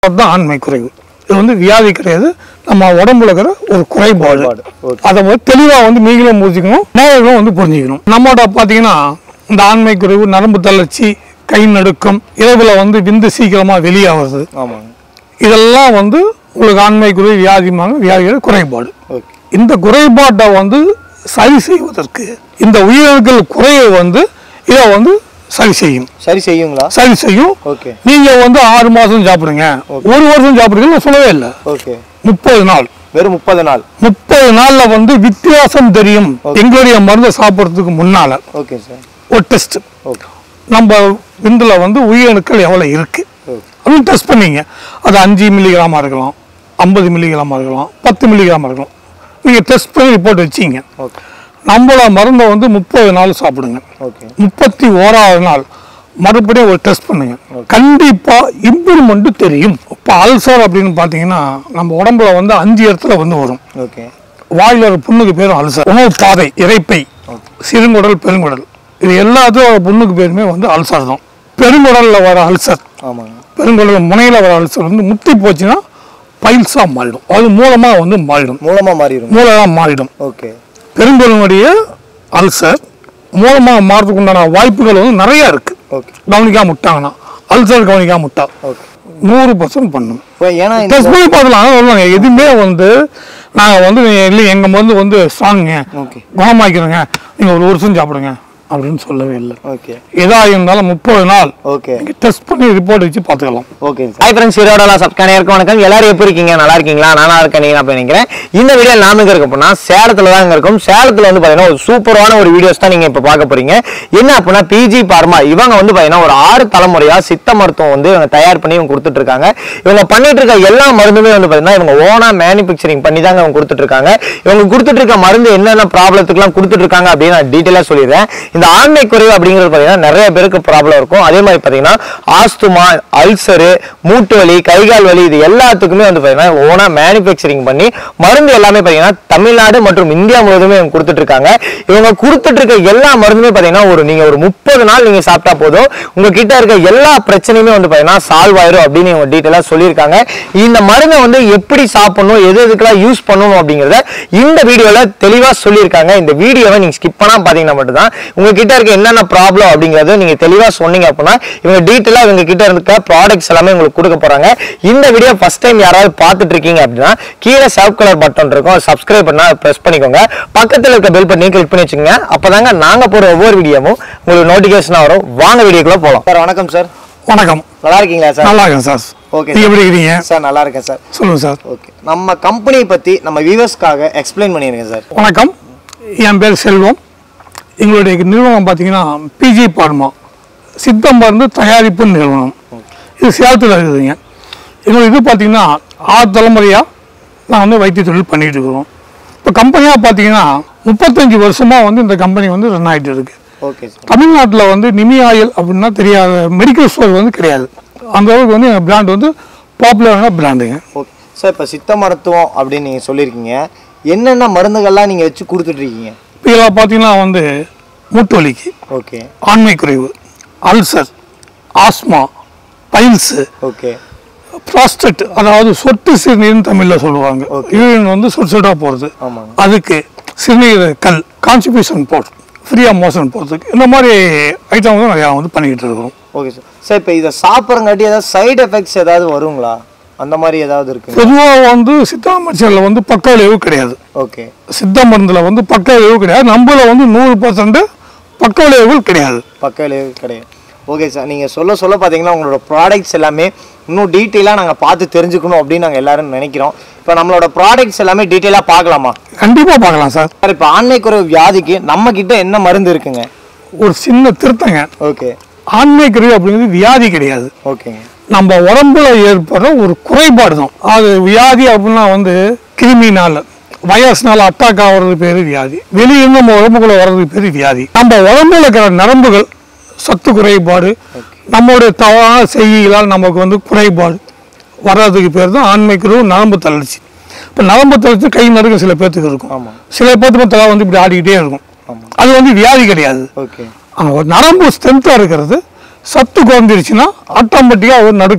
அதுதான் ஆண்மை குறைவு இது வந்து வியாதி கிடையாது நம்ம உடம்புல இருக்கிற ஒரு குறைபாடு குறைபாடு. Okay. அதை வந்து தெளிவாக வந்து நீங்களும் புரிஞ்சுக்கணும் நேயர்களும் வந்து புரிஞ்சுக்கணும் நம்மோட பார்த்தீங்கன்னா இந்த ஆண்மை குறைவு நரம்பு தளர்ச்சி கை நடுக்கம் இரவுல வந்து விந்து சீக்கிரமாக வெளியாகிறது ஆமாங்க இதெல்லாம் வந்து உங்களுக்கு ஆண்மை குறைவு வியாதிமாக வியாதியோட குறைபாடு ஓகே இந்த குறைபாட்டை வந்து சரி செய்வதற்கு இந்த உயிரணுக்கள் குறையை வந்து இதை வந்து சரி செய்யும் சரி செய்யுங்களா சரி செய்யும் ஓகே நீங்க வந்து ஆறு மாசம் சாப்பிடுங்க ஒரு வருஷம் சாப்பிடுங்க நான் சொல்லவே இல்லை ஓகே முப்பது நாள் வெறும் முப்பது நாள் முப்பது நாள்ல வந்து வித்தியாசம் தெரியும் எங்களுடைய மருந்தை சாப்பிட்றதுக்கு முன்னால ஓகே சார் ஒரு டெஸ்ட் ஓகே நம்ம விந்துல வந்து உயிரணுக்கள் எவ்வளவு இருக்கு ஓகே அப்படின்னு டெஸ்ட் பண்ணீங்க அது அஞ்சு மில்லிகிராமா இருக்கலாம் ஐம்பது மில்லிகிராமா இருக்கலாம் பத்து மில்லிகிராமா இருக்கலாம் நீங்க டெஸ்ட் பண்ணி ரிப்போர்ட் வச்சீங்க ஓகே நம்மள மருந்தை வந்து முப்பது நாள் சாப்பிடுங்க ஓகே முப்பத்தி ஓராவது நாள் மறுபடியும் ஒரு டெஸ்ட் பண்ணுங்க கண்டிப்பா இம்ப்ரூவ்மெண்ட் தெரியும் இப்போ அல்சர் அப்படின்னு பார்த்தீங்கன்னா நம்ம உடம்புல வந்து அஞ்சு இடத்துல வந்து வரும் ஓகே வாயில ஒரு புண்ணுக்கு பேரும் அல்சர் உணவு பாதை இறைப்பை சிறுங்குடல் பெருங்குடல் இது எல்லாத்தோட புண்ணுக்கு பேருமே வந்து அல்சர் தான் பெருங்குடல்ல வர அல்சர் ஆமாங்க பெருங்குடல் முனையில வர அல்சர் வந்து முத்தி போச்சுன்னா பைல்ஸா மாறிடும் அது மூலமா வந்து மாறிடும் மூலமா மாறிடும் மூலமா மாறிடும் ஓகே பெருங்குடலுடைய அல்சர் மூலமா மாறதுக்கு உண்டான வாய்ப்புகள் வந்து நிறைய இருக்கு ஓகே கவனிக்காம விட்டாங்கன்னா அல்சர் கவனிக்காம விட்டா ஓகே நூறு பர்சன்ட் பண்ணும் இப்போ ஏன்னா இந்த டெஸ்ட் பண்ணி பார்க்கலாம் அதான் சொல்லுவாங்க எதுவுமே வந்து நாங்கள் வந்து இல்லை எங்கள் மருந்து வந்து ஸ்ட்ராங்குங்க ஓகே குணமாக்கிறோங்க நீங்கள் ஒரு வருஷம் சாப்பிடுங்க அப்படின்னு சொல்லவே இல்லை ஓகே எதா இருந்தாலும் முப்பது நாள் ஓகே டெஸ்ட் பண்ணி ரிப்போர்ட் வச்சு பார்த்துக்கலாம் ஓகே ஹாய் ஃப்ரெண்ட்ஸ் ஹீரோட சப்ஸ்கிரைபருக்கு வணக்கம் எல்லாரும் எப்படி இருக்கீங்க நல்லா இருக்கீங்களா நானா இருக்கேன் நீங்க அப்படி நினைக்கிறேன் இந்த வீடியோ நாம எங்க இருக்க போனா சேலத்துல தான் இங்க இருக்கும் சேலத்துல வந்து பாத்தீங்கன்னா ஒரு சூப்பரான ஒரு வீடியோஸ் தான் நீங்க இப்ப பார்க்க போறீங்க என்ன அப்படின்னா பிஜி பார்மா இவங்க வந்து பாத்தீங்கன்னா ஒரு ஆறு தலைமுறையா சித்த மருத்துவம் வந்து இவங்க தயார் பண்ணி இவங்க கொடுத்துட்டு இருக்காங்க இவங்க பண்ணிட்டு இருக்க எல்லா மருந்துமே வந்து பாத்தீங்கன்னா இவங்க ஓனா மேனுஃபேக்சரிங் பண்ணி தாங்க இவங்க கொடுத்துட்டு இருக்காங்க இவங்க கொடுத்துட்டு இருக்க மருந்து என்னென்ன ப்ராப்ளத்துக்குலாம் கொடுத்துட்டு இருக்காங்க அப்படின்னு நான் டீட்டெயிலா சொல்லிடுறேன் இந்த ஆண்மை குறைவு அப்படிங்கிறது பாத்தீங்கன்னா நிறைய பேருக்கு ப்ராப்ளம் இருக்கும் அதே மாதிரி பாத்தீங்கன்னா ஆஸ்துமா அல்சரு மூட்டு வலி கைகால் வலி இது எல்லாத்துக்குமே வந்து பாத்தீங்கன்னா ஓனா மேனுஃபேக்சரிங் பண்ணி மருந்து எல்லாமே பாத்தீங்கன்னா தமிழ்நாடு மற்றும் இந்தியா முழுவதுமே இவங்க கொடுத்துட்டு இருக்காங்க இவங்க கொடுத்துட்டு இருக்க எல்லா மருந்துமே பாத்தீங்கன்னா ஒரு நீங்க ஒரு முப்பது நாள் நீங்க சாப்பிட்டா போதும் உங்ககிட்ட இருக்க எல்லா பிரச்சனையுமே வந்து பாத்தீங்கன்னா சால்வ் ஆயிரும் அப்படின்னு இவங்க டீட்டெயிலா சொல்லியிருக்காங்க இந்த மருந்தை வந்து எப்படி சாப்பிடணும் எது எதுக்கெல்லாம் யூஸ் பண்ணணும் அப்படிங்கறத இந்த வீடியோல தெளிவா சொல்லியிருக்காங்க இந்த வீடியோவை நீங்க ஸ்கிப் பண்ணாம பாத்தீங்கன்னா மட்டும்தான் உங்ககிட்ட இருக்க என்னென்ன ப்ராப்ளம் அப்படிங்கறத நீங்க தெளிவா சொன்னீங்க அப்படின்னா இவங்க டீட்டெயிலா இவங்க கிட்ட இருக்க ப்ராடக்ட்ஸ் எல்லாமே உங்களுக்கு கொடுக்க போறாங்க இந்த வீடியோ ஃபர்ஸ்ட் டைம் யாராவது பார்த்துட்டு இருக்கீங்க அப்படின்னா கீழே சப் கலர் பட்டன் இருக்கும் சப்ஸ்கிரைப் பண்ணா பிரஸ் பண்ணிக்கோங்க பக்கத்துல இருக்க பெல் பட்டனையும் கிளிக் பண்ணி வச்சுக்கோங்க அப்பதாங்க நாங்க போற ஒவ்வொரு வீடியோவும் உங்களுக்கு நோட்டிபிகேஷன் வரும் வாங்க வீடியோக்குள்ள போலாம் சார் வணக்கம் சார் வணக்கம் நல்லா இருக்கீங்களா சார் நல்லா இருக்கேன் சார் Okay, நீங்கள் எப்படி இருக்கிறீங்க சார் நல்லா இருக்கேன் சார் சொல்லுங்க சார் ஓகே நம்ம கம்பெனியை பத்தி நம்ம வியூவர்ஸ்க்காக எக்ஸ்பிளைன் பண்ணிருங்க சார் வணக்கம் என் பேர் செல்வம் எங்களுடைய நிறுவனம் பார்த்தீங்கன்னா பிஜி பார்மா சித்த மருந்து தயாரிப்பு நிறுவனம் இது சேலத்தில் இருக்குதுங்க எங்களுக்கு இது பார்த்தீங்கன்னா ஆறு தலைமுறையாக நான் வந்து வைத்திய தொழில் பண்ணிட்டு இருக்கிறோம் இப்போ கம்பெனியாக பார்த்தீங்கன்னா முப்பத்தஞ்சு வருஷமாக வந்து இந்த கம்பெனி வந்து ரன் ஆகிட்டு இருக்கு ஓகே சார் தமிழ்நாட்டில் வந்து நிமி ஆயில் அப்படின்னா தெரியாத மெடிக்கல் ஸ்டோர் வந்து கிடையாது அந்த அளவுக்கு வந்து எங்கள் பிராண்ட் வந்து பாப்புலரான பிராண்டுங்க ஓகே சார் இப்போ சித்த மருத்துவம் அப்படின்னு நீங்கள் சொல்லியிருக்கீங்க என்னென்ன மருந்துகள்லாம் நீங்கள் வச்சு கொடுத்துட்ருக்கீங்க இப்போ இதில் பார்த்தீங்கன்னா வந்து மூட்டு வலிக்கு ஓகே ஆண்மை குறைவு ulcer asthma piles okay prostate அதாவது சொட்டு சிறுநீர்னு தமிழில் சொல்லுவாங்க யூரின் வந்து சொட்டு சொட்டாக போகிறது ஆமாங்க அதுக்கு சிறுநீர் கல் கான்ஸ்டிபேஷன் போடுறது ஃப்ரீயாக மோஷன் போகிறதுக்கு இந்த மாதிரி ஐட்டம் வந்து நிறையா வந்து பண்ணிக்கிட்டு இருக்கிறோம் ஓகே சார் சார் இப்போ இதை சாப்பிட்றங்காட்டி ஏதாவது சைடு எஃபெக்ட்ஸ் ஏதாவது வருங்களா அந்த மாதிரி ஏதாவது இருக்குங்க பொதுவாக வந்து சித்தா மருத்துவத்தில் வந்து பக்க விளைவு கிடையாது ஓகே சித்த மருந்தில் வந்து பக்க விளைவு கிடையாது நம்மள வந்து நூறு பர்சன்ட் பக்க விளைவுகள் கிடையாது பக்க விளைவு கிடையாது ஓகே சார் நீங்கள் சொல்ல சொல்ல பார்த்தீங்கன்னா உங்களோட ப்ராடக்ட்ஸ் எல்லாமே இன்னும் டீட்டெயிலாக நாங்கள் பார்த்து தெரிஞ்சுக்கணும் அப்படின்னு நாங்கள் எல்லாரும் நினைக்கிறோம் இப்போ நம்மளோட ப்ராடக்ட்ஸ் எல்லாமே டீட்டெயிலாக பார்க்கலாமா கண்டிப்பாக பார்க்கலாம் சார் சார் இப்போ ஆண்மை குறைவு வியாதிக்கு நம்ம கிட்ட என்ன மருந்து இருக்குங்க ஒரு சின்ன திருத்தங்க ஓகே ஆண்மை குறைவு அப்படிங்கிறது வியாதி கிடையாது ஓகேங்க நம்ம உடம்புல ஏற்படுற ஒரு குறைபாடு தான் அது வியாதி அப்படின்னா வந்து கிருமினால வயசுனால அட்டாக் ஆகிறது பேரு வியாதி வெளியிருந்து நம்ம உடம்புக்குள்ள வர்றது பேரு வியாதி நம்ம உடம்புல இருக்கிற நரம்புகள் சத்து குறைபாடு நம்மளுடைய தவறான செய்திகளால் நமக்கு வந்து குறைபாடு வர்றதுக்கு பேர் தான் ஆண்மை குறைவு நரம்பு தளர்ச்சி இப்போ நரம்பு தளர்ச்சி கை நடுக்க சில பேர்த்துக்கு இருக்கும் ஆமாம் சில பேர்த்துக்கு தலை வந்து இப்படி ஆடிக்கிட்டே இருக்கும் ஆமாம் அது வந்து வியாதி கிடையாது ஓகே அங்க ஒரு நரம்பு ஸ்ட்ரென்த்தாக இருக்கிறது சத்து குறைஞ்சிருச்சுன்னா ஆட்டோமேட்டிக்காக ஒரு நடுக்கம்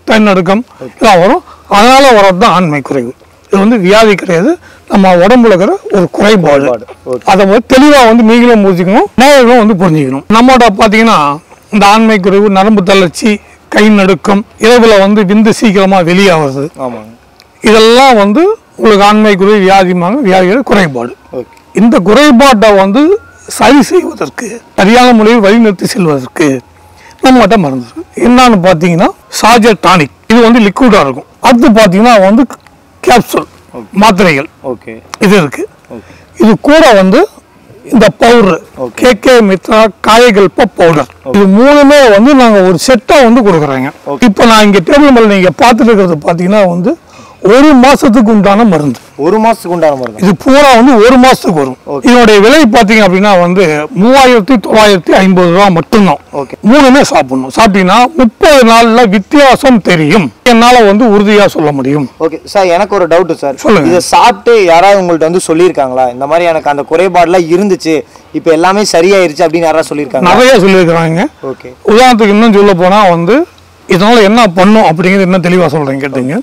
தன்னடுக்கம் இதெல்லாம் வரும் அதனால வரது தான் ஆண்மை குறைவு இது வந்து வியாதி கிடையாது நம்ம உடம்புல இருக்கிற ஒரு குறைபாடு குறைபாடு. Okay. அதை வந்து தெளிவாக வந்து நீங்களும் புரிஞ்சுக்கணும் நேயர்களும் வந்து புரிஞ்சுக்கணும் நம்மளோட பார்த்தீங்கன்னா இந்த ஆண்மை குறைவு நரம்பு தளர்ச்சி கை நடுக்கம் இரவில் வந்து விந்து சீக்கிரமாக வெளியாகிறது ஆமாங்க இதெல்லாம் வந்து உங்களுக்கு ஆண்மை குறைவு வியாதிமாக வியாதிகள் குறைபாடு ஓகே இந்த குறைபாட்டை வந்து சரி செய்வதற்கு சரியான முறையில் வழிநிறுத்தி செல்வதற்கு நம்மகிட்ட மருந்து இருக்கு என்னன்னு பார்த்தீங்கன்னா சார்ஜர் டானிக் இது வந்து லிக்விடாக இருக்கும் அடுத்து பார்த்தீங்கன்னா வந்து கேப்சூல் மாத்திரைகள் ஓகே இது இருக்கு ஓகே இது கூட வந்து இந்த powder K K Mithra Kayakalpa powder இது மூணுமே வந்து நாங்க ஒரு செட்டா வந்து கொடுக்குறோங்க இப்போ நான் இங்க டேபிள் மேல நீங்க பார்த்துட்டு இருக்கிறது பார்த்தீங்கன்னா வந்து ஒரு மாசத்துக்கு உண்டான மருந்து ஒரு மாசத்துக்கு உண்டான மருந்து இது பூரா வந்து ஒரு மாசத்துக்கு வரும் இதனுடைய விலை பார்த்தீங்க அப்படின்னா வந்து மூவாயிரத்தி தொள்ளாயிரத்தி ஐம்பது ரூபா மட்டும்தான் ஓகே மூணுமே சாப்பிடணும் சாப்பிட்டீங்கன்னா முப்பது நாள்ல வித்தியாசம் தெரியும் என்னால வந்து உறுதியா சொல்ல முடியும் ஓகே சார் எனக்கு ஒரு டவுட் சார் சொல்லுங்க. இதை சாப்பிட்டு யாராவது உங்கள்ட்ட வந்து சொல்லியிருக்காங்களா இந்த மாதிரி எனக்கு அந்த குறைபாடுலாம் இருந்துச்சு இப்போ எல்லாமே சரியாயிருச்சு அப்படின்னு யாராவது சொல்லியிருக்காங்க நிறைய சொல்லியிருக்கிறாங்க ஓகே உதாரணத்துக்கு இன்னும் சொல்ல போனா வந்து இதனால என்ன பண்ணும் அப்படிங்கிறது என்ன தெளிவா சொல்றேன் கேட்டுங்க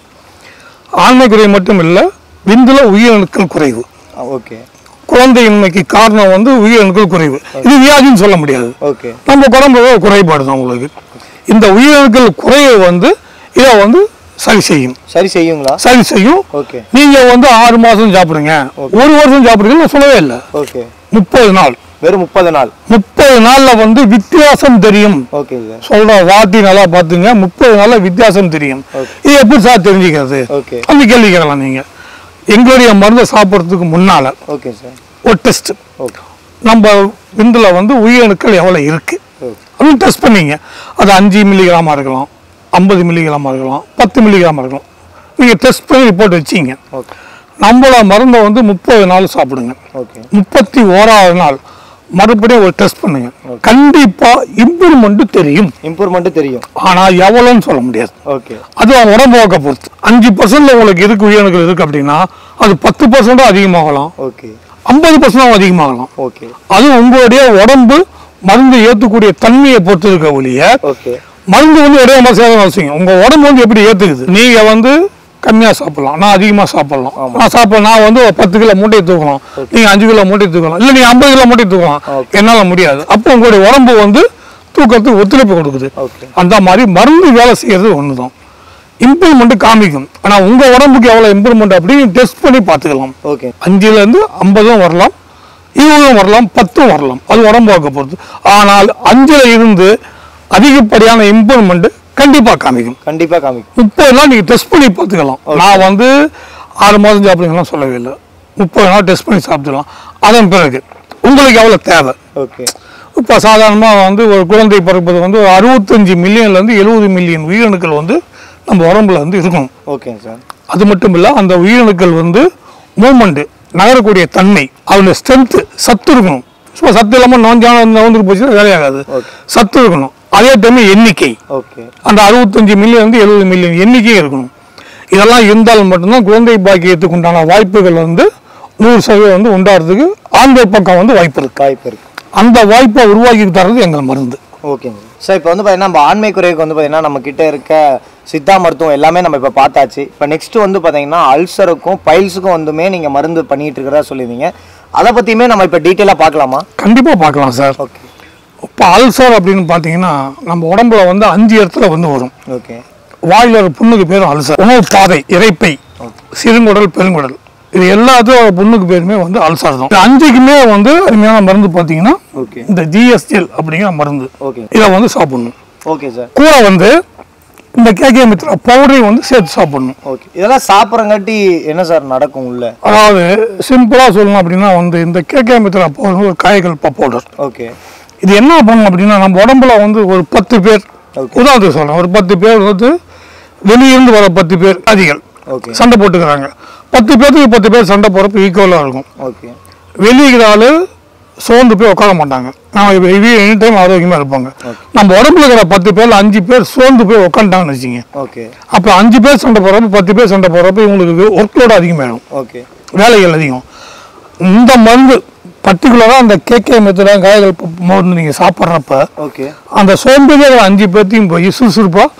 ஆண்மை குறைவு மட்டும் இல்ல விந்துல உயிரணுக்கள் குறைவு ஓகே குழந்தையின்மைக்கு காரணம் வந்து உயிரணுக்கள் குறைவு இது வியாதின்னு சொல்ல முடியாது ஓகே நம்ம உடம்புல ஒரு குறைபாடு தான் உங்களுக்கு இந்த உயிரணுக்கள் குறைவை வந்து இதை வந்து சரி செய்யும் சரி செய்யுங்களா சரி செய்யும் ஓகே நீங்க வந்து ஆறு மாசம் சாப்பிடுங்க ஒரு வருஷம் சாப்பிடுங்க நான் சொல்லவே இல்லை ஓகே முப்பது நாள் வெறும் முப்பது நாள் முப்பது நாள்ல வந்து வித்தியாசம் தெரியும் ஓகே சார் சொல்ற வார்த்தை நல்லா பார்த்துங்க முப்பது நாள்ல வித்தியாசம் தெரியும் இது எப்படி சார் தெரிஞ்சுக்கிறது ஓகே அந்த கேள்வி கேட்கலாம் நீங்க எங்களுடைய மருந்தை சாப்பிட்றதுக்கு முன்னால ஓகே சார் ஒரு டெஸ்ட் ஓகே நம்ம விந்துல வந்து உயிரணுக்கள் எவ்வளவு இருக்கு ஓகே அது டெஸ்ட் பண்ணீங்க அது அஞ்சு மில்லிகிராமா இருக்கலாம் ஐம்பது மில்லிகிராமா இருக்கலாம் பத்து மில்லிகிராமா இருக்கலாம் நீங்க டெஸ்ட் பண்ணி ரிப்போர்ட் வச்சீங்க ஓகே நம்மள மருந்தை வந்து முப்பது நாள் சாப்பிடுங்க ஓகே முப்பத்தி ஓராவது நாள் மறுபடியும் ஒரு டெஸ்ட் பண்ணுங்க கண்டிப்பா இம்ப்ரூவ்மெண்ட் தெரியும் இம்ப்ரூவ்மெண்ட் தெரியும் ஆனா எவ்வளோன்னு சொல்ல முடியாது ஓகே அது அவங்க உடம்பு வாக்க பொறுத்து அஞ்சு பர்சன்ட் உங்களுக்கு இருக்கு உயிரணுக்கள் இருக்கு அப்படின்னா அது பத்து பர்சன்டும் அதிகமாகலாம் ஓகே ஐம்பது பர்சன்டும் அதிகமாகலாம் ஓகே அது உங்களுடைய உடம்பு மருந்து ஏற்றக்கூடிய தன்மையை பொறுத்து இருக்க ஒழிய ஓகே மருந்து வந்து ஒரே மாதிரி சேதம் அவசியம் உங்க உடம்பு வந்து எப்படி ஏத்துக்குது நீங்க வந்து கம்மியா சாப்பிடலாம் நான் அதிகமா சாப்பிடலாம் நான் சாப்பிட நான் வந்து ஒரு பத்து கிலோ மூட்டையை தூக்கலாம் நீங்க அஞ்சு கிலோ மூட்டையை தூக்கலாம் இல்ல நீங்க ஐம்பது கிலோ மூட்டையை தூக்கலாம் என்னால முடியாது அப்போ உங்களுடைய உடம்பு வந்து தூக்கத்துக்கு ஒத்துழைப்பு கொடுக்குது ஓகே அந்த மாதிரி மருந்து வேலை செய்யறது ஒண்ணுதான் இம்ப்ரூவ்மெண்ட் காமிக்கும் ஆனா உங்க உடம்புக்கு எவ்வளவு இம்ப்ரூவ்மெண்ட் அப்படின்னு டெஸ்ட் பண்ணி பார்த்துக்கலாம் ஓகே அஞ்சுல இருந்து ஐம்பதும் வரலாம் இருபதும் வரலாம் பத்தும் வரலாம் அது உடம்பு வாக்க பொறுத்து ஆனால் அஞ்சுல இருந்து அதிகப்படியான இம்ப்ரூவ்மெண்ட் கண்டிப்பா காமிக்கும் கண்டிப்பா காமிக்கும் முப்பது நாள் நீங்க டெஸ்ட் பண்ணி பார்த்துக்கலாம் நான் வந்து ஆறு மாதம் சாப்பிடுங்கலாம் சொல்லவே இல்லை முப்பது நாள் டெஸ்ட் பண்ணி சாப்பிடலாம் அதன் பிறகு உங்களுக்கு எவ்வளோ தேவை ஓகே இப்போ சாதாரணமாக வந்து ஒரு குழந்தை பிறப்பது வந்து ஒரு அறுபத்தஞ்சு மில்லியன்லேருந்து எழுபது மில்லியன் உயிரணுக்கள் வந்து நம்ம உடம்புல வந்து இருக்கணும் ஓகேங்க சார் அது மட்டும் இல்லை அந்த உயிரணுக்கள் வந்து மூமெண்ட்டு நகரக்கூடிய தன்மை அதோட ஸ்ட்ரென்த்து சத்து இருக்கணும் சும்மா சத்து இல்லாமல் நோஞ்சான நோந்துட்டு போச்சுன்னா வேலையாகாது சத்து இருக்கணும் அதே டைம் எண்ணிக்கை ஓகே அந்த அறுபத்தஞ்சு மில்லியன் வந்து எழுபது மில்லியன் எண்ணிக்கை இருக்கணும் இதெல்லாம் இருந்தால் மட்டும்தான் குழந்தை பாக்கியத்துக்கு உண்டான வாய்ப்புகள் வந்து நூறு சதவீதம் வந்து உண்டாடுறதுக்கு ஆண்கள் பக்கம் வந்து வாய்ப்பு இருக்கு வாய்ப்பு இருக்கு அந்த வாய்ப்பை உருவாக்கி தர்றது எங்கள் மருந்து ஓகேங்க சார் இப்போ வந்து பார்த்தீங்கன்னா நம்ம ஆண்மை குறைவுக்கு வந்து பார்த்தீங்கன்னா நம்ம கிட்ட இருக்க சித்தா மருத்துவம் எல்லாமே நம்ம இப்போ பார்த்தாச்சு இப்போ நெக்ஸ்ட் வந்து பார்த்தீங்கன்னா அல்சருக்கும் பைல்ஸுக்கும் வந்துமே நீங்கள் மருந்து பண்ணிட்டு இருக்கிறதா சொல்லியிருந்தீங்க அதை பற்றியுமே நம்ம இப்போ டீட்டெயிலாக பார்க்கலாமா கண்டிப்பாக பார்க்கலாம் சார் ஓகே இப்போ அல்சர் அப்படின்னு பார்த்தீங்கன்னா நம்ம உடம்புல வந்து அஞ்சு இடத்துல வந்து வரும் ஓகே வாயில ஒரு புண்ணுக்கு பேரும் அல்சர் உணவு பாதை இறைப்பை சிறுங்குடல் பெருங்குடல் இது எல்லாத்துக்கும் புண்ணுக்கு பேருமே வந்து அல்சர் தான் இந்த அஞ்சுக்குமே வந்து அருமையான மருந்து பார்த்தீங்கன்னா ஓகே இந்த ஜிஎஸ்டிஎல் அப்படிங்கிற மருந்து ஓகே இதை வந்து சாப்பிடணும் ஓகே சார் கூட வந்து இந்த கேகே மித்ரா பவுடரையும் வந்து சேர்த்து சாப்பிடணும் ஓகே இதெல்லாம் சாப்பிட்றங்காட்டி என்ன சார் நடக்கும் உள்ள அதாவது சிம்பிளாக சொல்லணும் அப்படின்னா வந்து இந்த கேகே மித்ரா பவுடர் ஒரு காய்கள் பவுடர் ஓகே இது என்ன பண்ணணும் அப்படின்னா நம்ம உடம்புல வந்து ஒரு பத்து பேர் Okay. உதாரணத்துக்கு சொல்றேன் ஒரு பத்து பேர் வந்து வெளியிருந்து வர பத்து பேர் அதிகள் ஓகே சண்டை போட்டுக்கிறாங்க பத்து பேர்த்துக்கு பத்து பேர் சண்டை போறப்ப ஈக்குவலாக இருக்கும் ஓகே வெளியிற ஆளு சோர்ந்து போய் உட்கார மாட்டாங்க நம்ம எனி டைம் ஆரோக்கியமா இருப்பாங்க நம்ம உடம்புல இருக்கிற பத்து பேர்ல அஞ்சு பேர் சோர்ந்து போய் உட்காந்துட்டாங்கன்னு வச்சுங்க ஓகே அப்போ அஞ்சு பேர் சண்டை போடுறப்ப பத்து பேர் சண்டை போடுறப்ப இவங்களுக்கு ஒர்க் லோடு அதிகமாயிடும் ஓகே வேலைகள் அதிகம் இந்த மருந்து பர்டிகுலராக அந்த கேகே மெத்தடா காய்கள் மருந்து நீங்கள் சாப்பிட்றப்ப ஓகே அந்த சோம்பேறியாக அஞ்சு பேர்த்தையும் போய் சுறுசுறுப்பாக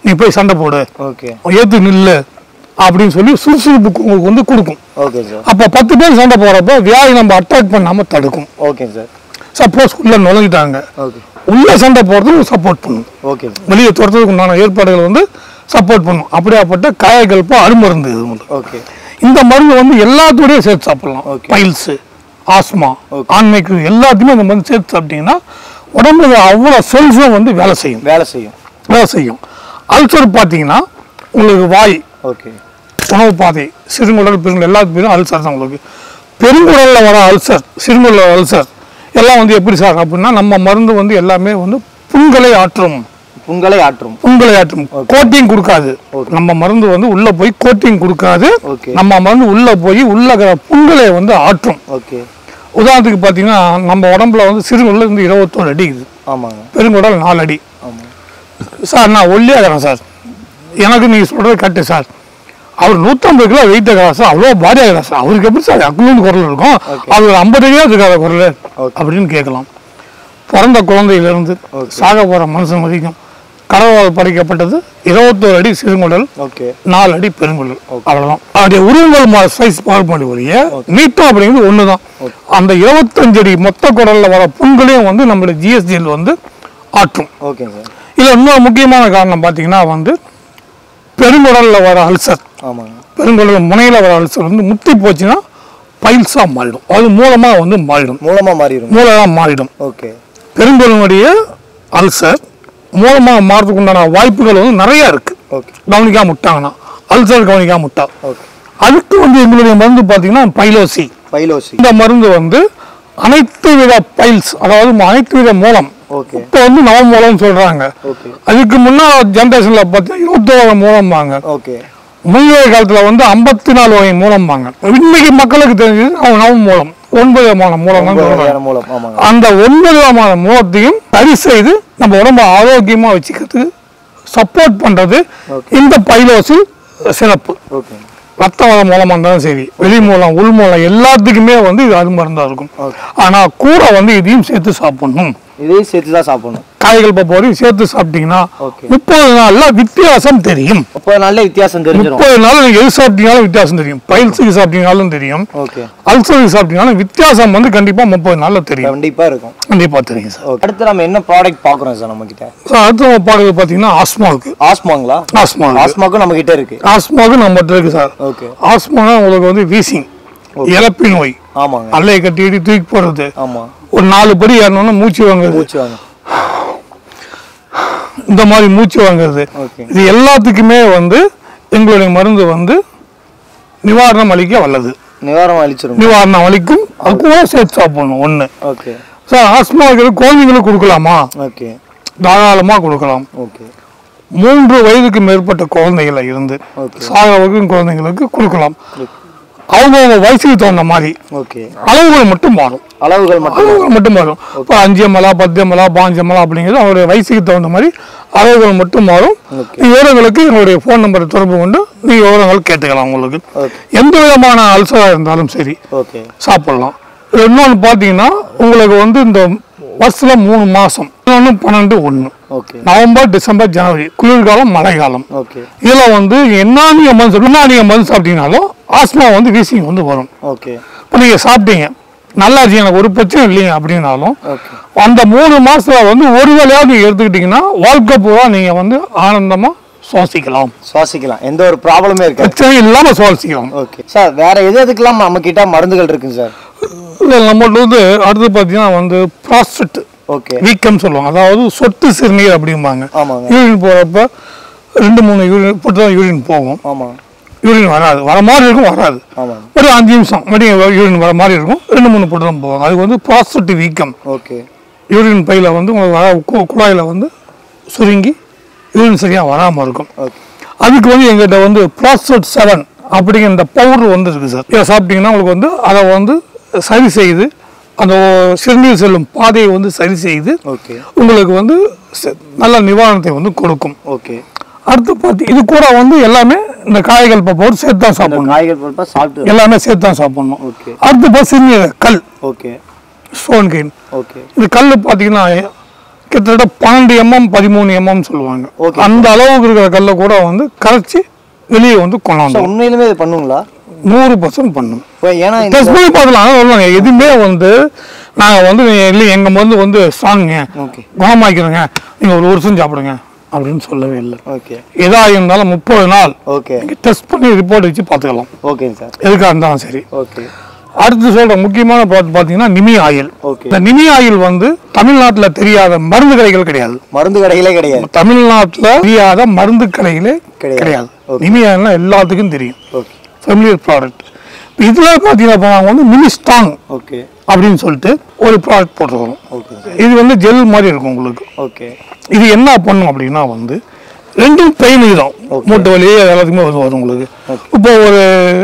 நீ போய் சண்டை போடு ஓகே ஏத்து நில்லு அப்படின்னு சொல்லி சுறுசுறுப்பு உங்களுக்கு வந்து கொடுக்கும் ஓகே சார் அப்போ பத்து பேர் சண்டை போறப்ப வியாதி நம்ம அட்டாக் பண்ணாம தடுக்கும் ஓகே சார் சப்போஸ் உள்ள நுழைஞ்சிட்டாங்க ஓகே உள்ள சண்டை போறதுக்கு சப்போர்ட் பண்ணும் ஓகே வெளியே துரத்துறதுக்கு உண்டான ஏற்பாடுகள் வந்து சப்போர்ட் பண்ணும் அப்படியாப்பட்ட காயகல்ப அருமருந்து இது வந்து ஓகே இந்த மருந்து வந்து எல்லாத்தோடய சேர்த்து சாப்பிடலாம் Okay. Piles asthma Okay. ஆண்மைக்கு எல்லாத்தையுமே இந்த மருந்து சேர்த்து சாப்பிட்டீங்கன்னா உடம்புல அவ்வளோ செல்ஸும் வந்து வேலை செய்யும் வேலை செய்யும் வேலை செய்யும் அல்சர் பார்த்தீங்கன்னா உங்களுக்கு வாய் ஓகே உணவு பாதை சிறுங்குடல் பெருங்குடல் எல்லாத்துக்கும் அல்சர் தான் உங்களுக்கு பெருங்குடலில் வர அல்சர் சிறுங்குடல் அல்சர் எல்லாம் வந்து எப்படி சார் அப்படின்னா நம்ம மருந்து வந்து எல்லாமே வந்து புண்களை ஆற்றும் புண்களை ஆற்றும் புண்களை ஆற்றும் கோட்டிங் கொடுக்காது Okay. நம்ம மருந்து வந்து உள்ள போய் கோட்டிங் கொடுக்காது Okay. நம்ம மருந்து உள்ள போய் உள்ள இருக்கிற புண்களை வந்து ஆற்றும் ஓகே உதாரணத்துக்கு பார்த்தீங்கன்னா நம்ம உடம்புல வந்து சிறுகுடல் இருந்து இருபத்தோரு அடி இருக்குது ஆமாங்க பெருங்குடல் நாலு அடி ஆமாம் சார் நான் ஒல்லியாக இருக்கிறேன் சார் எனக்கு நீங்கள் சொல்கிறது கரெக்டு சார் அவர் நூற்றம்பது கிலோ வெயிட் இருக்கிறார் சார் அவ்வளோ பாடியாக இருக்கிறார் சார் அவருக்கு எப்படி சார் அக்குலூன்னு குரல் இருக்கும் Okay. அவர் ஒரு ஐம்பது கிலோ இருக்காத குரல் Okay. அப்படின்னு கேட்கலாம் பிறந்த குழந்தையிலிருந்து Okay. சாக போகிற மனுஷன் வரைக்கும் கடவுளால் படைக்கப்பட்டது இருபத்தோரு அடி சிறுங்குடல் ஓகே நாலு அடி பெருங்குடல் அவ்வளவுதான் அதோடைய உருவங்கள் சைஸ் பார்க்க ஒழிய நீட்டம் அப்படிங்கிறது ஒன்று தான் அந்த இருபத்தஞ்சு அடி மொத்த குடல்ல வர புண்களையும் வந்து நம்மளுடைய ஜிஎஸ்டியில் வந்து ஆற்றும் ஓகேங்க சார் இதில் இன்னொரு முக்கியமான காரணம் பார்த்தீங்கன்னா வந்து பெருங்குடல்ல வர அல்சர் ஆமாங்க பெருங்குடல் முனையில் வர அல்சர் வந்து முத்தி போச்சுன்னா பைல்ஸாக மாறிடும் அது மூலமாக வந்து மாறிடும் மூலமா மாறிடும் மூலமாக மாறிடும் ஓகே பெருங்குடலுடைய அல்சர் மூலமாக மாறதுக்கு உண்டான வாய்ப்புகள் வந்து நிறைய இருக்கு ஓகே கவனிக்காம விட்டாங்கன்னா அல்சர் கவனிக்காம விட்டா ஓகே அதுக்கு வந்து எங்களுடைய மருந்து பார்த்தீங்கன்னா பைலோசி பைலோசி இந்த மருந்து வந்து அனைத்து வித பைல்ஸ் அதாவது அனைத்து வித மூலம் ஓகே இப்போ வந்து நவ மூலம் சொல்றாங்க ஓகே அதுக்கு முன்னாள் ஜென்ரேஷன்ல பார்த்தீங்கன்னா இருபத்தோரு மூலம்பாங்க ஓகே முந்தைய காலத்துல வந்து ஐம்பத்தி நாலு வகை மூலம்பாங்க இன்னைக்கு மக்களுக்கு தெரிஞ்சது அவங்க நவ மூலம் ஒன்பது விதமான மூலம் தான் சொல்றாங்க ஒன்பது மூலம் ஆமாங்க அந்த ஒன்பது விதமான மூலத்தையும் சரி செய்து நம்ம உடம்ப ஆரோக்கியமா வச்சுக்கிறதுக்கு சப்போர்ட் பண்றது இந்த பைலோசில் சிறப்பு ஓகே ரத்த வளம் மூலமா இருந்தாலும் சரி வெளி மூலம் உள் மூலம் எல்லாத்துக்குமே வந்து இது அது மருந்தா இருக்கும் Okay. ஆனா கூட வந்து இதையும் சேர்த்து சாப்பிடணும் இதையும் சேர்த்து தான் சாப்பிடணும் காய்கள் பப்போரையும் சேர்த்து சாப்பிட்டீங்கன்னா Okay. முப்பது நாள்ல வித்தியாசம் தெரியும் முப்பது நாள்ல வித்தியாசம் தெரிஞ்சிடும் முப்பது நாள் நீங்க எது சாப்பிட்டீங்கனாலும் வித்தியாசம் தெரியும் பைல்ஸுக்கு சாப்பிட்டீங்கனாலும் தெரியும் ஓகே அல்சருக்கு சாப்பிட்டீங்கனாலும் வித்தியாசம் வந்து கண்டிப்பா முப்பது நாள்ல தெரியும் கண்டிப்பா இருக்கும் கண்டிப்பா தெரியும் சார் ஓகே அடுத்து நம்ம என்ன ப்ராடக்ட் பாக்குறோம் சார் நம்ம கிட்ட சார் அடுத்து நம்ம பார்க்கறது பார்த்தீங்கன்னா ஆஸ்மாவுக்கு ஆஸ்மாங்களா ஆஸ்மா ஆஸ்மாக்கும் நம்ம கிட்ட இருக்கு ஆஸ்மாவுக்கு நம்மகிட்ட இருக்கு சார் ஓகே ஆஸ்மானா உங்களுக்கு வந்து வீசிங் இழப்பி நோய் ஆமாங்க அல்லையை கட்டிட்டு தூக்கி போடுறது ஆமா ஒரு நாலு படி ஏறணும்னா மூச்சு வாங்குறது மூச்சு வாங்க இந்த மாதிரி மூச்சு வாங்குறது ஓகே இது எல்லாத்துக்குமே வந்து எங்களுடைய மருந்து வந்து நிவாரணம் அளிக்க வல்லது நிவாரணம் அளிச்சிரும் நிவாரணம் அளிக்கும் அது கூட சேர்த்து சாப்பிடணும் ஒன்று ஓகே சார் ஆஸ்மா இருக்கிறது குழந்தைங்களுக்கு கொடுக்கலாமா ஓகே தாராளமாக கொடுக்கலாம் ஓகே மூன்று வயதுக்கு மேற்பட்ட குழந்தைகளை இருந்து Okay. சாக வரைக்கும் குழந்தைங்களுக்கு கொடுக்கலாம் அவங்கவுங்க வயசுக்கு தகுந்த மாதிரி ஓகே அளவுகள் மட்டும் மாறும் அளவுகள் மட்டும் அளவுகள் மட்டும் மாறும் இப்போ அஞ்சு எம்எலா பத்து எம்எலா பாஞ்சு எம்எலா அப்படிங்கிறது அவருடைய வயசுக்கு தகுந்த மாதிரி அளவுகள் மட்டும் மாறும் Okay. விவரங்களுக்கு எங்களுடைய ஃபோன் நம்பரை தொடர்பு கொண்டு நீங்கள் விவரங்கள் கேட்டுக்கலாம் உங்களுக்கு ஓகே எந்த விதமான அல்சராக இருந்தாலும் சரி ஓகே சாப்பிடலாம் இன்னொன்று பார்த்தீங்கன்னா உங்களுக்கு வந்து இந்த வருஷத்தில் மூணு மாதம் இன்னொன்று பன்னெண்டு ஒன்று ஓகே நவம்பர் டிசம்பர் ஜனவரி குளிர்காலம் மழைக்காலம் ஓகே இதில் வந்து என்ன நீங்கள் மருந்து என்ன நீங்கள் மருந்து சாப்பிட்டீங்கனாலும் ஆஸ்மா வந்து வீசிங் வந்து வரும் ஓகே இப்போ நீங்கள் சாப்பிட்டீங்க நல்லா இருக்கு எனக்கு ஒரு பிரச்சனை இல்லைங்க அப்படின்னாலும் ஓகே அந்த மூணு மாசத்துல வந்து ஒரு வேலையாவது நீங்க எடுத்துக்கிட்டீங்கன்னா வாழ்க்கை பூரா நீங்க வந்து ஆனந்தமா சுவாசிக்கலாம் சுவாசிக்கலாம் எந்த ஒரு ப்ராப்ளமே இருக்காது பிரச்சனை இல்லாம சுவாசிக்கலாம் ஓகே சார் வேற எது எதுக்கெல்லாம் நம்ம கிட்ட மருந்துகள் இருக்குங்க சார் இல்லை நம்மள்ட்ட வந்து அடுத்து பார்த்தீங்கன்னா வந்து ப்ராஸ்டட் ஓகே வீக்கம் சொல்லுவாங்க அதாவது சொட்டு சிறுநீர் அப்படிம்பாங்க ஆமாங்க யூரின் போகிறப்ப ரெண்டு மூணு யூரின் போட்டு தான் யூரின் போகும் ஆமாம் யூரின் வராது வர மாதிரி இருக்கும் வராது ஆமாம் ஒரு அஞ்சு நிமிஷம் மறுபடியும் யூரின் வர மாதிரி இருக்கும் ரெண்டு மூணு போட்டு தான் போவாங்க அதுக்கு வந்து ப்ராஸ்டட் வீக்கம் ஓகே யூரின் பையில் வந்து உங்களுக்கு வர கு- குழாயில வந்து சுருங்கி யூரின் சரியாக வராமல் இருக்கும் ஓகே அதுக்கு வந்து எங்கிட்ட வந்து ப்ராஸ்டட் செவன் அப்படிங்கிற இந்த பவுடர் வந்து இருக்குது சார் இதை சாப்பிட்டீங்கன்னா உங்களுக்கு வந்து அதை வந்து சரி செய்து அந்த சிறுநீர் செல்லும் பாதையை வந்து சரி செய்து ஓகே உங்களுக்கு வந்து ச- நல்ல நிவாரணத்தை வந்து கொடுக்கும் ஓகே அடுத்து பார்த்து இது கூட வந்து எல்லாமே இந்த காய்கள் பவுடர் சேர்த்து தான் இந்த சாப்பிடணும் காய்கறி பொருட்பா சாப்பிட்டு எல்லாமே சேர்த்து தான் சாப்பிடணும் ஓகே அடுத்து பார்த்து சிறுநீர் கல் ஓகே ஸ்டோன் கெயின் ஓகே இந்த கல் பார்த்தீங்கன்னா கிட்டத்தட்ட பன்னெண்டு எம்எம் பதிமூணு எம்எம் சொல்லுவாங்க Okay. அந்த அளவுக்கு இருக்கிற கல்லை கூட வந்து கரைச்சி வெளியே வந்து ஸோ கொண்டாந்து உண்மையிலுமே இது பண்ணுங்களா நூறு பர்சன்ட் பண்ணும் இப்போ ஏன்னா இந்த- டெஸ்ட் பண்ணி பார்க்கலாம் அதான் சொல்லுவாங்க எதுவுமே வந்து நாங்கள் வந்து இல்லை எங்கள் மருந்து வந்து ஸ்ட்ராங்குங்க ஓகே குணமாக்கிறோங்க நீங்கள் ஒரு வருஷம் சாப்பிடுங்க அப்படின்னு சொல்லவே இல்லை ஓகே எதா இருந்தாலும் முப்பது நாள் ஓகே நீங்கள் டெஸ்ட் பண்ணி ரிப்போர்ட் வச்சு பார்த்துக்கலாம் ஓகேங்க சார் எதுக்காக இருந்தாலும் சரி ஓகே அடுத்து சொல்ற முக்கியமான பார்த்து பார்த்தீங்கன்னா நிமி ஆயில் ஓகே இந்த நிமி ஆயில் வந்து தமிழ்நாட்டில் தெரியாத மருந்து கடைகள் கிடையாது மருந்து கடைகளே கிடையாது தமிழ்நாட்டில் தெரியாத மருந்து கடைகளே கிடையாது. கிடையாது Okay. நிமி ஆயில்னா எல்லாத்துக்கும் தெரியும் ஓகே ஃபெமிலியர் ப்ராடக்ட் இதில் பார்த்தீங்கன்னா இப்ப நாங்க வந்து மினி ஸ்ட்ராங் ஓகே அப்படின்னு சொல்லிட்டு ஒரு ப்ராடக்ட் போட்டு வரும் ஓகே இது வந்து ஜெல் மாதிரி இருக்கும் உங்களுக்கு ஓகே இது என்ன பண்ணும் அப்படின்னா வந்து ரெண்டும் பெயின் தான் மூட்டு வலி எல்லாத்துக்குமே வந்து வரும் உங்களுக்கு இப்போ ஒரு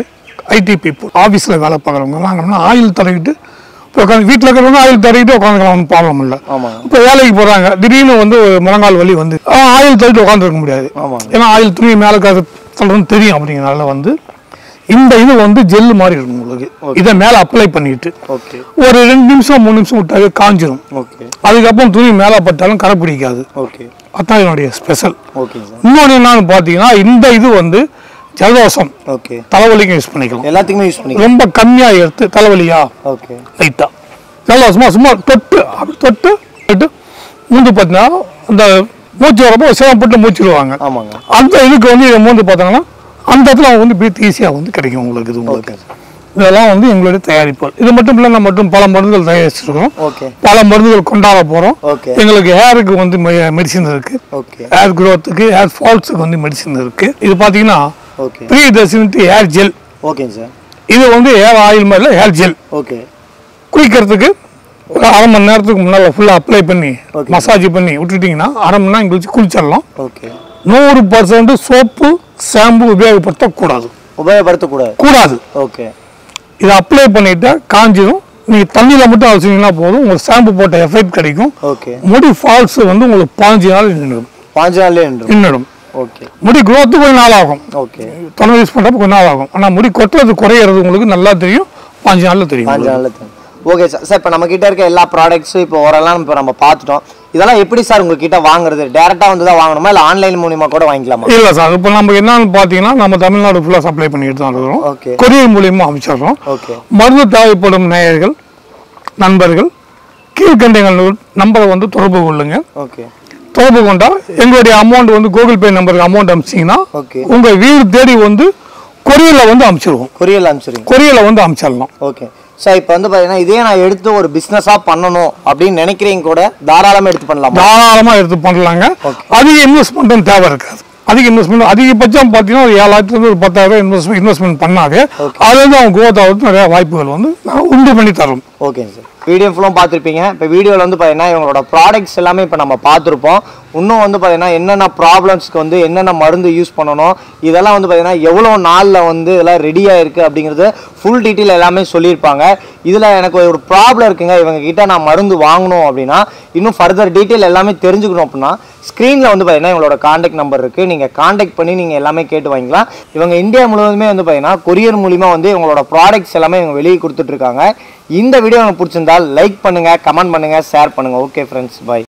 ஐடி பீப்புள் ஆஃபீஸில் வேலை பார்க்குறவங்க வாங்கினோம்னா ஆயில் தடவிட்டு இப்போ உட்காந்து வீட்டில் இருக்கிறவங்க ஆயில் தடவிட்டு உட்காந்துக்கலாம் ஒன்றும் ப்ராப்ளம் இல்லை ஆமாங்க இப்போ வேலைக்கு போகிறாங்க திடீர்னு வந்து ஒரு முழங்கால் வலி வந்து ஆ, ஆயில் தடவிட்டு உட்காந்துருக்க முடியாது ஆமாங்க ஏன்னா ஆயில் துணி மேலே சொல்கிறது தெரியும் அப்படிங்கிறனால வந்து இந்த இது வந்து ஜெல் மாதிரி இருக்கும் உங்களுக்கு இதை மேலே அப்ளை பண்ணிட்டு ஓகே ஒரு ரெண்டு நிமிஷம் மூணு நிமிஷம் விட்டாவே காஞ்சிரும் ஓகே அதுக்கப்புறம் துணி மேலே பட்டாலும் கரை பிடிக்காது ஓகே அதான் என்னுடைய ஸ்பெஷல் ஓகேங்க சார் இன்னொன்று என்னன்னு பார்த்தீங்கன்னா இந்த இது வந்து ஜலதோஷம் ஓகே தலைவலிக்கும் யூஸ் பண்ணிக்கலாம் எல்லாத்துக்குமே யூஸ் பண்ணிக்கலாம் ரொம்ப கம்மியாக எடுத்து தலைவலியா ஓகே லைட்டாக ஜலதோஷமா சும்மா தொட்டு அப்படி தொட்டு தொட்டு மூந்து பார்த்தீங்கன்னா அந்த மூச்சு வரப்போ சிரமப்பட்டு மூச்சிடுவாங்க ஆமாங்க அந்த இதுக்கு வந்து இதை மூந்து பார்த்தாங்கன்னா அந்த இடத்துல அவங்க வந்து பிரீத் ஈஸியாக வந்து கிடைக்கும் உங்களுக்கு இது உங்களுக்கு இதெல்லாம் வந்து எங்களுடைய தயாரிப்புகள் இது மட்டும் இல்லை நம்ம மட்டும் பல மருந்துகள் தயாரிச்சிருக்கோம் ஓகே பல மருந்துகள் கொண்டாட போகிறோம் ஓகே எங்களுக்கு ஹேருக்கு வந்து மெடிசின் இருக்கு ஓகே ஹேர் க்ரோத்துக்கு ஹேர் ஃபால்ஸுக்கு வந்து மெடிசின் இருக்கு இது பார்த்தீங்கன்னா ஓகே ப்ரீ டெசினிட்டி ஹேர் ஜெல் ஓகேங்க சார் இது வந்து ஹேர் ஆயில் மாதிரி ஹேர் ஜெல் ஓகே குளிக்கிறதுக்கு ஒரு அரை மணி நேரத்துக்கு முன்னால் ஃபுல்லாக அப்ளை பண்ணி Okay. மசாஜ் பண்ணி விட்டுட்டிங்கன்னா அரை மணி நேரம் கழிச்சு குளிச்சிடலாம் ஓகே நூறு பர்சன்ட் சோப்பு ஷாம்பு உபயோகப்படுத்தக்கூடாது உபயோகப்படுத்தக்கூடாது கூடாது ஓகே இதை அப்ளை பண்ணிட்டா காஞ்சிடும் நீங்கள் தண்ணியில் மட்டும் அலசிங்கன்னா போதும் உங்களுக்கு ஷாம்பு போட்ட எஃபெக்ட் கிடைக்கும் ஓகே முடி ஃபால்ஸ் வந்து உங்களுக்கு பாஞ்சு நாள் நின்றுடும் பாஞ்சு நாள்லேயே நின்றும் நின்றுடும் ஓகே முடி growth கொஞ்சம் நாள் ஆகும் ஓகே தொலை யூஸ் பண்ணுறப்ப கொஞ்ச நாள் ஆகும் ஆனால் முடி கொட்டுறது குறையிறது உங்களுக்கு நல்லா தெரியும் பாஞ்சு நாளில் தெரியும் பாஞ்சு நாளில் தெரியும் ஓகே சார் சார் இப்போ நம்ம கிட்ட இருக்க எல்லா ப்ராடக்ட்ஸும் இப்போ ஓரெல்லாம் இப்போ நம்ம பார்த்துட்டோம் இதெல்லாம் எப்படி சார் உங்ககிட்ட வாங்குறது டேரெக்டாக வந்து தான் வாங்கணுமா இல்லை ஆன்லைன் மூலியமா கூட வாங்கிக்கலாமா இல்லை சார் இப்போ நம்ம என்னன்னு பார்த்தீங்கன்னா நம்ம தமிழ்நாடு ஃபுல்லாக சப்ளை பண்ணிட்டு தான் இருக்கிறோம் ஓகே கொரியர் மூலியமாக அமைச்சிடுறோம் ஓகே மருந்து தேவைப்படும் நேயர்கள் நண்பர்கள் கீழ்கண்டைகள் நம்பரை வந்து தொடர்பு கொள்ளுங்க ஓகே தொடர்பு கொண்டா எங்களுடைய அமௌண்ட் வந்து கூகுள் பே நம்பருக்கு அமௌண்ட் அமிச்சிங்கன்னா ஓகே உங்க வீடு தேடி வந்து கொரியரில் வந்து அமிச்சிருவோம் கொரியல் அனுப்பிச்சிருங்க கொரியரில் வந்து அமிச்சிடலாம் ஓகே சார் இப்போ வந்து பார்த்தீங்கன்னா இதே நான் எடுத்து ஒரு பிஸ்னஸாக பண்ணணும் அப்படின்னு நினைக்கிறீங்க கூட தாராளமாக எடுத்து பண்ணலாமா தாராளமாக எடுத்து பண்ணலாங்க அதிக இன்வெஸ்ட்மெண்ட்டும் தேவை இருக்காது அதிக இன்வெஸ்ட்மெண்ட் அதிகபட்சம் பார்த்தீங்கன்னா ஒரு ஏழாயிரத்துலேருந்து ஒரு பத்தாயிரம் இன்வெஸ்ட்மெண்ட் இன்வெஸ்ட்மெண்ட் பண்ணாவே அதுலேருந்து அவங்க growth ஆகிறதுக்கு நிறைய வாய்ப்புகள் வந்து நான் உண்டு பண்ணி தரோம் ஓகேங்க சார் வீடியோ ஃபுல்லும் பார்த்துருப்பீங்க இப்போ வீடியோவில் வந்து பார்த்தீங்கன்னா இவங்களோட ப்ராடக்ட்ஸ் எல்லாமே இப்போ நம்ம பார்த்துருப்போம் இன்னும் வந்து பார்த்தீங்கன்னா என்னென்ன ப்ராப்ளம்ஸ்க்கு வந்து என்னென்ன மருந்து யூஸ் பண்ணணும் இதெல்லாம் வந்து பார்த்தீங்கன்னா எவ்வளோ நாளில் வந்து இதெல்லாம் ரெடியாக இருக்குது அப்படிங்கிறது ஃபுல் டீட்டெயில் எல்லாமே சொல்லியிருப்பாங்க இதில் எனக்கு ஒரு ப்ராப்ளம் இருக்குங்க இவங்க கிட்ட நான் மருந்து வாங்கணும் அப்படின்னா இன்னும் ஃபர்தர் டீட்டெயில் எல்லாமே தெரிஞ்சுக்கணும் அப்படின்னா ஸ்க்ரீனில் வந்து பார்த்தீங்கன்னா இவங்களோட காண்டாக்ட் நம்பர் இருக்குது நீங்கள் காண்டாக்ட் பண்ணி நீங்கள் எல்லாமே கேட்டு வாங்கிக்கலாம் இவங்க இந்தியா முழுவதுமே வந்து பார்த்தீங்கன்னா கொரியர் மூலிமா வந்து இவங்களோட ப்ராடக்ட்ஸ் எல்லாமே இவங்க வெளியே கொடுத்துட்ருக்காங்க இந்த வீடியோ உங்களுக்கு பிடிச்சிருந்தால் லைக் பண்ணுங்கள் கமெண்ட் பண்ணுங்கள் ஷேர் பண்ணுங்கள் ஓகே ஃப்ரெண்ட்ஸ் பை